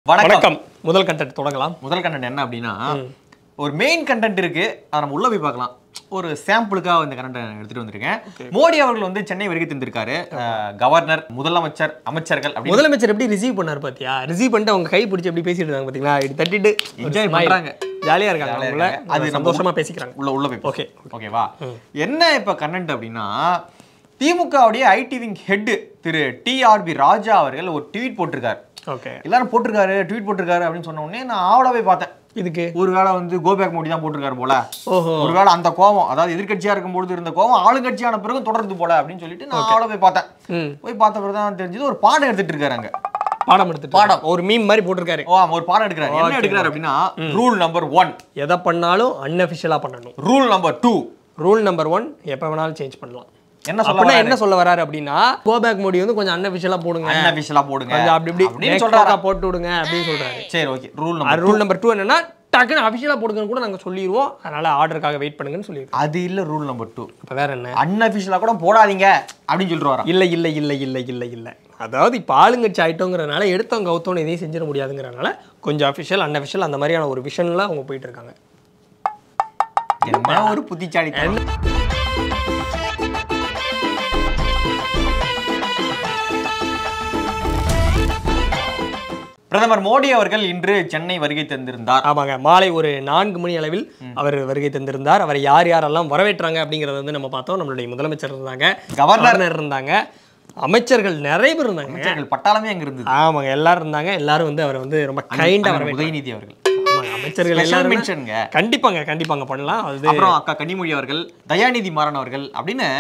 வணக்கம் வணக்கம் முதல் கண்டென்ட் தொடங்கலாம் முதல் கண்டென்ட் என்ன அப்படின்னா ஒரு மெயின் கண்டென்ட் இருக்கு அதை நம்ம உள்ள போய் பார்க்கலாம் ஒரு சாம்பிளுக்காக இந்த கண்டென்ட் எடுத்துட்டு வந்திருக்கேன் மோடி அவர்கள் வந்து சென்னை வருகை தந்திருக்காரு அஹ், கவர்னர் முதலமைச்சர் அமைச்சர்கள் அப்படி முதலமைச்சர் எப்படி ரிசீவ் பண்ணாரு பாத்தியா ரிசீவ் பண்ணிட்டு அவங்க கை பிடிச்சி எப்படி பேசிட்டு இருக்காங்க பாத்தீங்களா இப்படி தட்டிட்டு Enjoy பண்றாங்க. ஜாலியா இருக்காங்க ஜாலியா அவங்கள இருக்காங்க. அது அது நம்ம சந்தோஷமா பேசிக்கிறாங்க உள்ள உள்ள போய் ஓகே ஓகேவா என்ன இப்ப கண்டென்ட் அப்படின்னா திமுகவுடைய IT wing head Thiru TRB Raja அவர்கள் ஒரு ட்வீட் போட்டிருக்காரு ஓகே எல்லாரும் போட்டிருக்காரு ட்வீட் போட்டிருக்காரு அப்படின்னு சொன்ன உடனே நான் ஆவலா போய் பார்த்தேன் இதுக்கு ஒருவேளை வந்து கோபேக் மோடி தான் போட்டிருக்காரு போல ஓஹோ ஒருவேளை அந்த கோவம் அதாவது எதிர்க்கட்சியா இருக்கும்பொழுது இருந்த கோவம் ஆளுங்கட்சியான பிறகும் தொடருது போல அப்படின்னு சொல்லிட்டு நான் ஆவலா போய் பார்த்தேன் ம் போய் பார்த்த பிறகு தான் தெரிஞ்சது ஒரு பாடம் எடுத்துட்டு இருக்காரு அங்க பாடம் எடுத்துட்டு பாடம். ஒரு மீம் மாதிரி போட்டிருக்காரு ஓ ஆமா, ஒரு பாடம் எடுக்கிறாரு என்ன எடுக்கிறாரு அப்படின்னா ரூல் நம்பர் ஒன் எதை பண்ணாலும் அன்அஃபிஷியலா பண்ணணும் rule number two rule number one எப்போ வேணாலும் சேஞ்ச் பண்ணலாம் என்ன சொல்ல அப்படின்னா என்ன சொல்ல வராரு அப்படின்னா கோபேக் மோடி வந்து கொஞ்சம் அன்அஃபிஷியலா போடுங்க அன்அபிஷியலா போடுங்க கொஞ்சம் அப்படி இப்படி அப்படின்னு back சொல்றாரா talk-ஆ போட்டு விடுங்க அப்படின்னு சொல்றாரு சரி okay rule number rule number two என்னன்னா டக்குன்னு அஃபிஷியலா போடுங்கன்னு கூட நாங்க சொல்லிடுவோம் அதனால ஆர்டருக்காக வெயிட் பண்ணுங்கன்னு சொல்லியிருக்கோம் அது இல்ல ரூல் நம்பர் டூ இப்போ வேற என்ன அன்அபிஷியலா கூட போடாதீங்க அப்படின்னு சொல்லிட்டு வரான் இல்ல இல்ல இல்ல இல்ல இல்ல இல்ல அதாவது இப்போ ஆளுங்கட்சி ஆயிட்டோங்கிறனால எடுத்தவங்க கவுத்தவங்க எதையும் செஞ்சிட முடியாதுங்கிறனால கொஞ்சம் அஃபிஷியல் அன்அஃபிஷியல் அந்த மாதிரியான ஒரு விஷன்ல அவங்க போயிட்டு இருக்காங்க என்ன ஒரு புத்திச்சாலி பிரதமர் மோடி அவர்கள் இன்று சென்னை வருகை தந்திருந்தார் ஆமாங்க மாலை ஒரு நான்கு மணி அளவில் அவர் வருகை தந்திருந்தார் அவரை யார் யாரெல்லாம் வரவேற்றாங்க அப்படிங்கறத வந்து நம்ம பார்த்தோம் நம்மளுடைய முதலமைச்சர் இருந்தாங்க கவர்னர். கவர்னர் இருந்தாங்க அமைச்சர்கள் நிறைய பேர் இருந்தாங்க அமைச்சர்கள் பட்டாளமே அங்க இருந்தது ஆமாங்க எல்லாரும் இருந்தாங்க எல்லாரும் வந்து அவரை வந்து ரொம்ப கைண்டா அண்ணன் வரவேற்றாங்க உதயநிதி அவர்கள் ஆமாங்க, அமைச்சர்கள் Special எல்லாரும் mentionங்க. கண்டிப்பாங்க கண்டிப்பாங்க பண்ணலாம் அது அப்புறம் அக்கா கனிமொழி அவர்கள் தயாநிதி மாறன் அவர்கள் அப்படின்னு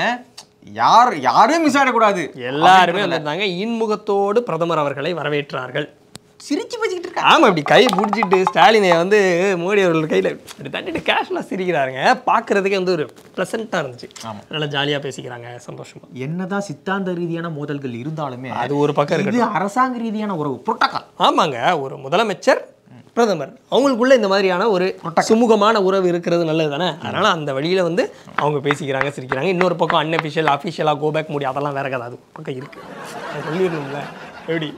யார் யாரும் மிஸ் ஆயிடக்கூடாது எல்லாருமே வந்திருந்தாங்க இன்முகத்தோடு பிரதமர் அவர்களை வரவேற்றார்கள் சிரிச்சு வச்சுக்கிட்டு இருக்கா ஆமா இப்படி கை பிடிச்சிட்டு ஸ்டாலினை வந்து மோடி அவர்கள் கையில இப்படி தட்டிட்டு கேஷ்லாம் சிரிக்கிறாருங்க பார்க்கறதுக்கே வந்து ஒரு ப்ளசண்ட்டாக இருந்துச்சு ஆமா. நல்லா ஜாலியா பேசிக்கிறாங்க சந்தோஷமா என்னதான் சித்தாந்த ரீதியான மோதல்கள் இருந்தாலுமே அது ஒரு பக்கம் இருக்கு இது அரசாங்க ரீதியான உறவு புரோட்டோகால் ஆமாங்க ஒரு முதலமைச்சர் பிரதமர் அவங்களுக்குள்ள இந்த மாதிரியான ஒரு சுமூகமான உறவு இருக்கிறது நல்லது தானே அதனால அந்த வழியில வந்து அவங்க பேசிக்கிறாங்க சிரிக்கிறாங்க இன்னொரு பக்கம் அன்அஃபிஷியல் அஃபிஷியலாக கோபேக் முடி அதெல்லாம் வேற கதை அது ஒரு பக்கம் இருக்கு அது சொல்லிடணும்ல எப்படி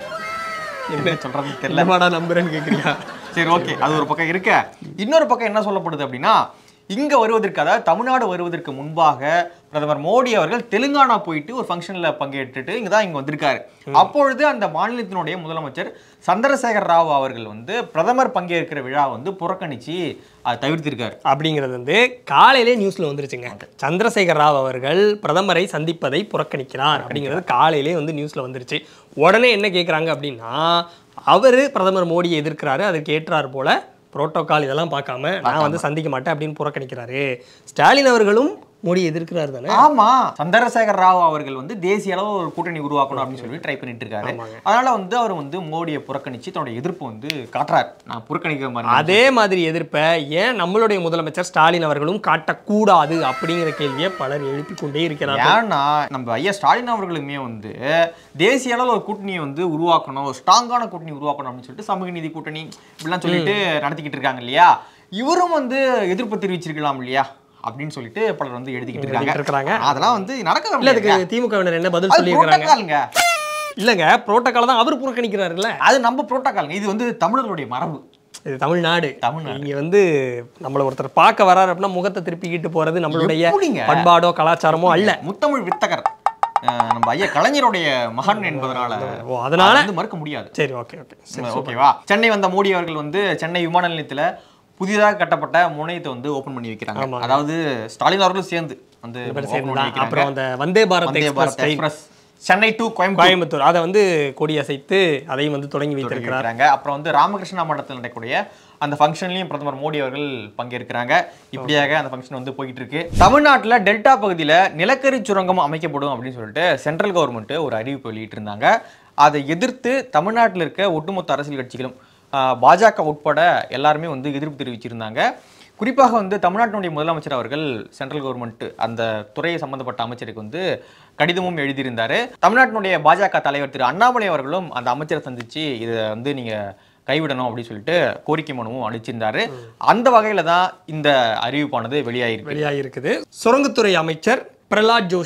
என்ன சொல்றது தெரியல என்னமாடா நம்புறேன்னு கேட்குறியா சரி ஓகே அது ஒரு பக்கம் இருக்க இன்னொரு பக்கம் என்ன சொல்லப்படுது அப்படின்னா இங்க வருவதற்கு அதாவது தமிழ்நாடு வருவதற்கு முன்பாக பிரதமர் மோடி அவர்கள் தெலுங்கானா போயிட்டு ஒரு ஃபங்க்ஷன்ல பங்கேற்றுட்டு இங்க தான் இங்க வந்திருக்காரு அப்பொழுது அந்த மாநிலத்தினுடைய முதலமைச்சர் சந்திரசேகர் ராவ் அவர்கள் வந்து பிரதமர் பங்கேற்கிற விழா வந்து புறக்கணிச்சு அதை தவிர்த்திருக்காரு அப்படிங்கிறது வந்து காலையிலே நியூஸ்ல வந்துருச்சுங்க சந்திரசேகர் ராவ் அவர்கள் பிரதமரை சந்திப்பதை புறக்கணிக்கிறார் அப்படிங்கிறது காலையிலே வந்து நியூஸ்ல வந்துருச்சு உடனே என்ன கேட்குறாங்க அப்படின்னா அவரு பிரதமர் மோடியை எதிர்க்கிறாரு அதுக்கு ஏற்றார் போல புரோட்டோகால் இதெல்லாம் பார்க்காம நான் வந்து சந்திக்க மாட்டேன் அப்படின்னு புறக்கணிக்கிறாரு ஸ்டாலின் அவர்களும் மோடியை எதிர்க்கிறாரு தானே ஆமா சந்திரசேகர் ராவ் அவர்கள் வந்து தேசிய அளவு ஒரு கூட்டணி உருவாக்கணும் அப்படின்னு சொல்லி ட்ரை பண்ணிட்டு இருக்காரு அதனால வந்து அவர் வந்து மோடியை புறக்கணிச்சு தன்னுடைய எதிர்ப்பு வந்து காட்டுறாரு நான் புறக்கணிக்க மாதிரி அதே மாதிரி எதிர்ப்பை ஏன் நம்மளுடைய முதலமைச்சர் ஸ்டாலின் அவர்களும் காட்டக்கூடாது அப்படிங்கிற கேள்வியை பலர் எழுப்பிக் கொண்டே இருக்கிறார்கள் ஏன்னா நம்ம ஐயா ஸ்டாலின் அவர்களுமே வந்து தேசிய அளவில் ஒரு கூட்டணியை வந்து உருவாக்கணும் ஒரு ஸ்ட்ராங்கான கூட்டணி உருவாக்கணும் அப்படின்னு சொல்லிட்டு சமூக நீதி கூட்டணி இப்படிலாம் சொல்லிட்டு நடத்திக்கிட்டு இருக்காங்க இல்லையா இவரும் வந்து எதிர்ப்பு தெரிவிச்சிருக்கலாம் இல்லையா அப்படின்னு சொல்லிட்டு பலர் வந்து எழுதிக்கிட்டு எழுதிக்கிட்டு இருக்காங்க இருக்காங்க. அதெல்லாம் வந்து நடக்க இல்ல அதுக்கு திமுகவினர் என்ன பதில் அது சொல்லியிருக்கிறாங்க புரோட்டோகாலுங்க இல்லங்க புரோட்டோகால தான் அவர் புறக்கணிக்கிறாருல்ல அது நம்ம புரோட்டோகாலுங்க இது வந்து தமிழர்களுடைய மரபு இது தமிழ்நாடு தமிழ்நாடு. இங்க வந்து நம்மள ஒருத்தர் பார்க்க வராரு அப்படின்னா முகத்தை திருப்பிக்கிட்டு போறது நம்மளுடைய எப்படிங்க? பண்பாடோ கலாச்சாரமோ அல்ல முத்தமிழ் வித்தகர் அஹ் நம்ம ஐயா கலைஞருடைய மகன் என்பதனால ஓ, அதனால? அதை வந்து மறுக்க முடியாது சரி ஓகே ஓகே ஓகேவா சென்னை வந்த மோடி அவர்கள் வந்து சென்னை விமான நிலையத்துல புதிதாக கட்டப்பட்ட முனையத்தை வந்து ஓபன் பண்ணி வைக்கிறாங்க அதாவது ஸ்டாலின் அவர்களும் சேர்ந்து வந்து open பண்ணி வைக்கிறாங்க. அப்புறம் அந்த Vande Bharat Vande express Bharat train express Chennai to Coimbatore Coimbatore அதை வந்து கொடி அசைத்து அதையும் வந்து தொடங்கி வைத்திருக்கிறார் இருக்கிறாங்க அப்புறம் வந்து ராமகிருஷ்ணா மண்டலத்தில் நடக்கக்கூடிய அந்த ஃபங்க்ஷன்லயும் பிரதமர் மோடி அவர்கள் பங்கேற்கிறாங்க இப்படியாக அந்த ஃபங்க்ஷன் வந்து போயிட்டு இருக்கு தமிழ்நாட்டுல டெல்டா பகுதியில நிலக்கரி சுரங்கம் அமைக்கப்படும் அப்படின்னு சொல்லிட்டு சென்ட்ரல் கவர்மெண்ட் ஒரு அறிவிப்பு வெளியிட்டிருந்தாங்க அதை எதிர்த்து தமிழ்நாட்டில் இருக்க ஒட்டுமொத்த அரசியல் கட்சிகளும் ஆஹ், பாஜக உட்பட எல்லாருமே வந்து எதிர்ப்பு தெரிவிச்சிருந்தாங்க குறிப்பாக வந்து தமிழ்நாட்டினுடைய முதலமைச்சர் அவர்கள் சென்ட்ரல் கவர்மெண்ட் அந்த துறையை சம்பந்தப்பட்ட அமைச்சருக்கு வந்து கடிதமும் எழுதியிருந்தாரு தமிழ்நாட்டினுடைய பாஜக தலைவர் திரு அண்ணாமலை அவர்களும் அந்த அமைச்சரை சந்திச்சு இதை வந்து நீங்க கைவிடணும் அப்படின்னு சொல்லிட்டு கோரிக்கை மனுவும் அளிச்சிருந்தாரு அந்த வகையில தான் இந்த அறிவிப்பானது வெளியாயிருக்கு வெளியாகி இருக்குது சுரங்கத்துறை அமைச்சர் பிரலாத் ஜோஷி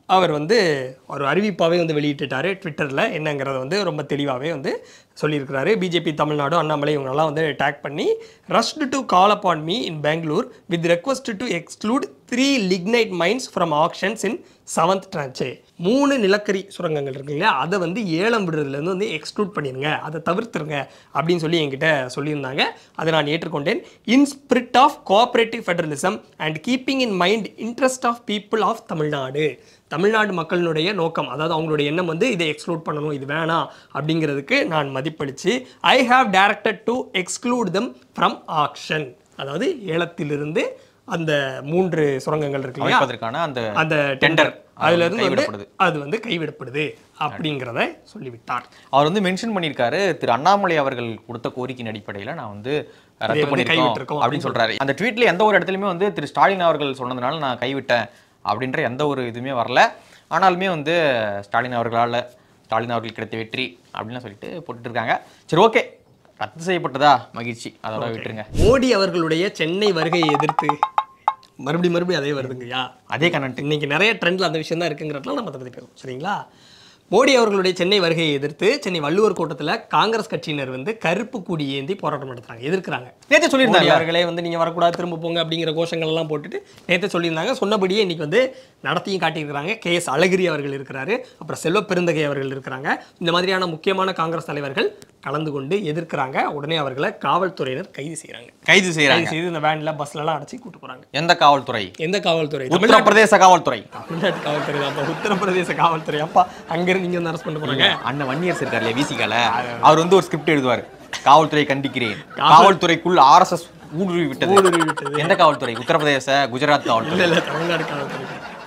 அவர் வந்து ஒரு அறிவிப்பாகவே வந்து வெளியிட்டுட்டாரு ட்விட்டரில் என்னங்கிறத வந்து ரொம்ப தெளிவாகவே வந்து சொல்லியிருக்கிறாரு பிஜேபி தமிழ்நாடு அண்ணாமலை இவங்கெல்லாம் வந்து டேக் பண்ணி rushed to call upon me in Bengaluru with request to exclude three lignite mines from auctions in seventh tranche மூணு நிலக்கரி சுரங்கங்கள் இருக்கு இல்லையா அதை வந்து ஏலம் விடுறதுலேருந்து வந்து எக்ஸ்க்ளூட் பண்ணிடுங்க அதை தவிர்த்துருங்க அப்படின்னு சொல்லி என்கிட்ட சொல்லியிருந்தாங்க அதை நான் ஏற்றுக்கொண்டேன் in spirit of cooperative federalism and keeping in mind interest of people of Tamil Nadu Tamil Nadu மக்களினுடைய நோக்கம் அதாவது அவங்களுடைய எண்ணம் வந்து இதை எக்ஸ்க்ளூட் பண்ணணும் இது வேணாம் அப்படிங்கிறதுக்கு நான் மதிப்பளித்து I have directed to exclude them from auction அதாவது ஏலத்திலிருந்து அந்த மூன்று சுரங்கங்கள் இருக்கு இல்லையா அமைப்பதற்கான அந்த அந்த டெண்டர் அதுல இருந்து வந்து கைவிடப்படுது. அது வந்து கைவிடப்படுது அப்படிங்கிறத சொல்லிவிட்டார் அவர் வந்து மென்ஷன் பண்ணியிருக்காரு திரு அண்ணாமலை அவர்கள் கொடுத்த கோரிக்கையின் அடிப்படையில் நான் வந்து ரத்து வந்து பண்ணிருக்கோம் கைவிட்டிருக்கோம் அப்படின்னு சொல்றாரு அந்த ட்வீட்ல எந்த ஒரு இடத்துலயுமே வந்து திரு ஸ்டாலின் அவர்கள் சொன்னதுனால நான் கைவிட்டேன் அப்படின்ற எந்த ஒரு இதுவுமே வரல ஆனாலுமே வந்து ஸ்டாலின் அவர்களால் ஸ்டாலின் அவர்கள் கிடைத்த வெற்றி அப்படின்னு சொல்லிட்டு போட்டுட்டு இருக்காங்க சரி ஓகே ரத்து செய்யப்பட்டதா மகிழ்ச்சி அதோட விட்டுருங்க மோடி அவர்களுடைய சென்னை வருகையை எதிர்த்து மறுபடியும் மறுபடியும் அதே வருதுங்கய்யா அதே கனெக்ட் இன்னைக்கு நிறைய ட்ரெண்ட்ல அந்த விஷயம் தான் இருக்குங்கிறதுலாம் நம்ம அதை பற்றி பேசுவோம் சரிங்களா மோடி அவர்களுடைய சென்னை வருகையை எதிர்த்து சென்னை வள்ளுவர் கோட்டத்தில் காங்கிரஸ் கட்சியினர் வந்து கருப்பு கொடி ஏந்தி போராட்டம் நடத்துறாங்க எதிர்க்கிறாங்க நேற்று மோடி சொல்லியிருந்தாங்க அவர்களே வந்து நீங்க வரக்கூடாது திரும்ப போங்க அப்படிங்கிற கோஷங்கள் எல்லாம் போட்டுட்டு நேற்று சொல்லியிருந்தாங்க சொன்னபடியே இன்னைக்கு வந்து நடத்தியும் காட்டியிருக்கிறாங்க கே எஸ் அழகிரி அவர்கள் இருக்கிறாரு அப்புறம் செல்வ பெருந்தகை அவர்கள் இருக்கிறாங்க இந்த மாதிரியான முக்கியமான காங்கிரஸ் தலைவர்கள் கலந்து கொண்டு எதிர்க்கிறாங்க உடனே அவர்களை காவல்துறையினர் கைது செய்றாங்க கைது செய்யறாங்க கைது செய்து இந்த வேன்ல பஸ்ல எல்லாம் அடைச்சி கூட்டு போறாங்க எந்த காவல்துறை எந்த காவல்துறை உத்தரப்பிரதேச காவல்துறை தமிழ்நாட்டு காவல்துறை அப்பா உத்தரப்பிரதேச காவல்துறை அப்பா அங்கிருந்து இங்க வந்து அரெஸ்ட் பண்ண போறாங்க அண்ணன் வன்னியர்ஸ் இருக்கார்ல விசிகால அவர் வந்து ஒரு ஸ்கிரிப்ட் எழுதுவார் காவல்துறை கண்டிக்கிறேன் காவல்துறைக்குள் ஆர்எஸ்எஸ் ஊடுருவி விட்டது ஊடுருவி விட்டது. எந்த காவல்துறை உத்தரப்பிரதேச குஜராத் காவல்துறை இல்ல இல்ல தமிழ்நாடு காவல்துறை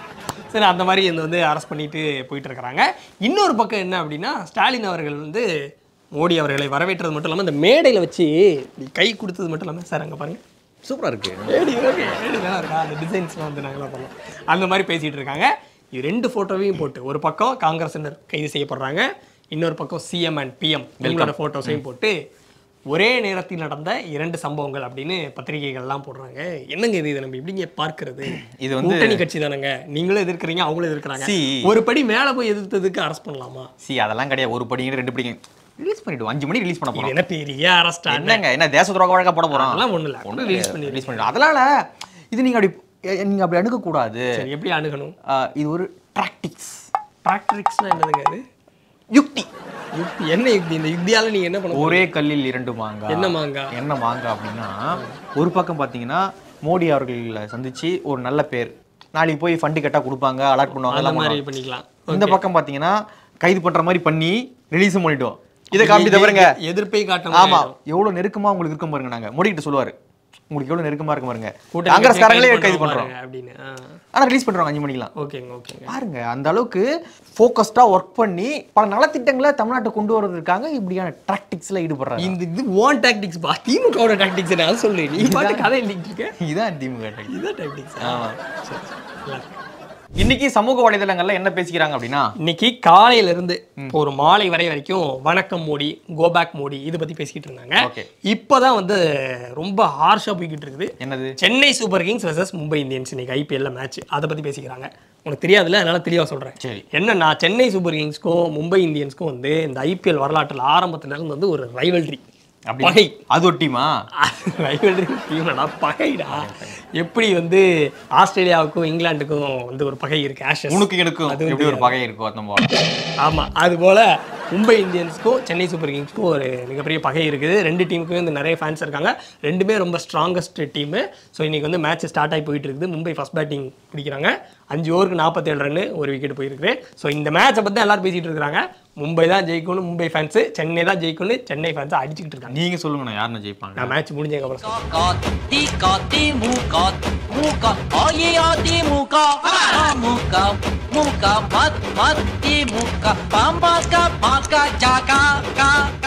சரி அந்த மாதிரி இந்த வந்து அரெஸ்ட் பண்ணிட்டு போயிட்டு இருக்கிறாங்க இன்னொரு பக்கம் என்ன அப்படின்னா ஸ்டாலின் அவர்கள் வந்து மோடி அவர்களை வரவேற்றது மட்டும் இல்லாமல் இந்த மேடையில் வச்சு இப்படி கை கொடுத்தது மட்டும் இல்லாமல் சார் அங்கே பாருங்க சூப்பரா இருக்கு மேடி ஓகே மேடி நல்லா இருக்கா அந்த டிசைன்ஸ்லாம் வந்து நாங்களாம் பண்ணோம் அந்த மாதிரி பேசிகிட்டு இருக்காங்க இது ரெண்டு ஃபோட்டோவையும் போட்டு ஒரு பக்கம் காங்கிரசினர் கைது செய்யப்படுறாங்க இன்னொரு பக்கம் சிஎம் அண்ட் பிஎம் இவங்களோட ஃபோட்டோஸையும் போட்டு ஒரே நேரத்தில் நடந்த இரண்டு சம்பவங்கள் அப்படின்னு பத்திரிகைகள்லாம் போடுறாங்க என்னங்க இது இதை நம்ம எப்படிங்க பார்க்கிறது இது வந்து- கூட்டணி கட்சி தானங்க நீங்களும் எதிர்க்கிறீங்க அவங்களும் எதிர்க்கிறாங்க See. ஒரு படி மேலே போய் எதிர்த்ததுக்கு அரெஸ்ட் பண்ணலாமா சி அதெல்லாம் கிடையாது ஒரு படிங்க ரெண்டு படிங்க ரிலீஸ் பண்ணிடுவோம் அஞ்சு மணி ரிலீஸ் பண்ண இது போறோம் என்ன பெரிய அரெஸ்ட் என்னங்க என்ன தேச துரோக வழக்கா போட போறோம் அதெல்லாம் ஒன்றும் இல்லை ரிலீஸ் பண்ணி ரிலீஸ் பண்ணிடுவோம் அதனால இது நீங்க அப்படி எ- நீங்க அப்படி அணுக கூடாது சரி எப்படி அணுகணும் ஆஹ் இது ஒரு டாக்டிக்ஸ் ப்ராக்டிக்ஸ்னா என்னதுங்க அது யுக்தி யுக்தி என்ன யுக்தி இந்த யுக்தியால நீங்க என்ன பண்ண ஒரே கல்லில் இரண்டு மாங்காய் என்ன மாங்கா என்ன மாங்க அப்படின்னா ஒரு பக்கம் பார்த்தீங்கன்னா மோடி அவர்களை சந்திச்சு ஒரு நல்ல பேர் நாளைக்கு போய் ஃபண்டு கேட்டா கொடுப்பாங்க அலாட் பண்ணுவாங்க அந்த எல்லாம் மாதிரி பண்ணுவாங்க. பண்ணிக்கலாம் இந்த பக்கம் பார்த்தீங்கன்னா கைது பண்ற மாதிரி பண்ணி ரிலீஸும் பண்ணிட்டோம் இதை காமிட்டு பாருங்க எதிர்ப்பை காட்ட ஆமா எவ்வளவு நெருக்கமா உங்களுக்கு இருக்கும் பாருங்க நாங்க மோடி கிட்ட சொல்லுவாரு உங்களுக்கு எவ்வளவு நெருக்கமா இருக்கும் பாருங்க கூட்டணி காங்கிரஸ்காரங்களே கட்சியை கைது பண்றோம் பண்றோம் பாருங்க அப்படின்னு ஆ. ஆனா ரிலீஸ் பண்றாங்க அஞ்சு மணிக்கெல்லாம் ஓகேங்க ஓகேங்க பாருங்க அந்த அளவுக்கு ஃபோக்கஸ்டா ஒர்க் பண்ணி பல நலத்திட்டங்களை தமிழ்நாட்டை கொண்டு வரதுக்காக இப்படியான டாக்டிக்ஸ்ல ஈடுபடுறாங்க இந்த இது ஓன் டாக்டிக்ஸ் பா திமுகவோட டாக்டிக்ஸ் நான் சொல்லு நீ பாட்டு கதை எழுதிட்டு இருக்க இதுதான் திமுக tactics. இதுதான் டாக்டிக்ஸ் ஆமா சரி சரி நல்லா இருக்கு. இன்னைக்கு சமூக வலைதளங்கள்ல என்ன பேசிக்கிறாங்க அப்படின்னா இன்னைக்கு காலையில இருந்து இப்போ ஒரு மாலை வரை வரைக்கும் வணக்கம் மோடி கோபேக் மோடி இதை பத்தி பேசிக்கிட்டு இருந்தாங்க Okay. இப்போதான் வந்து ரொம்ப ஹார்ஷா போய்கிட்டு இருக்குது என்னது Chennai Super Kings versus Mumbai Indians இன்னைக்கு ஐபிஎல்ல மேட்ச் அதை பத்தி பேசிக்கிறாங்க உனக்கு தெரியாதுல்ல அதனால தெளிவா சொல்றேன் சரி. என்னன்னா சென்னை சூப்பர் கிங்ஸ்க்கும் மும்பை இந்தியன்ஸ்க்கும் வந்து இந்த ஐபிஎல் வரலாற்றில் ஆரம்பத்துல இருந்து வந்து ஒரு ரைவல்ரி அப்படி பகை அது ஒரு டீமா ரைவல்ரி டீம்டா பகைடா எப்படி வந்து ஆஸ்திரேலியாவுக்கும் இங்கிலாந்துக்கும் வந்து ஒரு பகை இருக்கு ஆஷஸ் உனக்கு எனக்கும் அது எப்படி ஒரு பகை இருக்கும் அந்த மாதிரி ஆமா அது போல மும்பை இந்தியன்ஸ்க்கும் சென்னை சூப்பர் கிங்ஸ்க்கும் ஒரு மிகப்பெரிய பகை இருக்குது ரெண்டு டீமுக்குமே வந்து நிறைய ஃபேன்ஸ் இருக்காங்க ரெண்டுமே ரொம்ப ஸ்ட்ராங்கஸ்ட் டீமு ஸோ இன்னைக்கு வந்து மேட்ச் ஸ்டார்ட் ஆகி போயிட்டு இருக்குது மும்பை ஃபர்ஸ்ட் பேட்டிங் பிடிக்கிறாங்க அஞ்சு ஓவருக்கு நாற்பத்தேழு ரன் ஒரு விக்கெட் போயிருக்கு ஸோ இந்த மேட்சை பற்றி எல்லாரும் பேசிட்டு இருக்காங்க மும்பை தான் ஜெயிக்கணும் மும்பை ஃபேன்ஸ் சென்னை தான் ஜெயிக்கணும்னு சென்னை ஃபேன்ஸ் அடிச்சுக்கிட்டு இருக்காங்க நீங்க சொல்லுங்க நான் யாருன்னு ஜெயிப்பாங்க நான் மேட்ச் முடிஞ்சதுக்கப்புறம் சொல்றேன். Tika timuka muka ayya timuka muka muka mat mat timuka pamaka paka jaka ka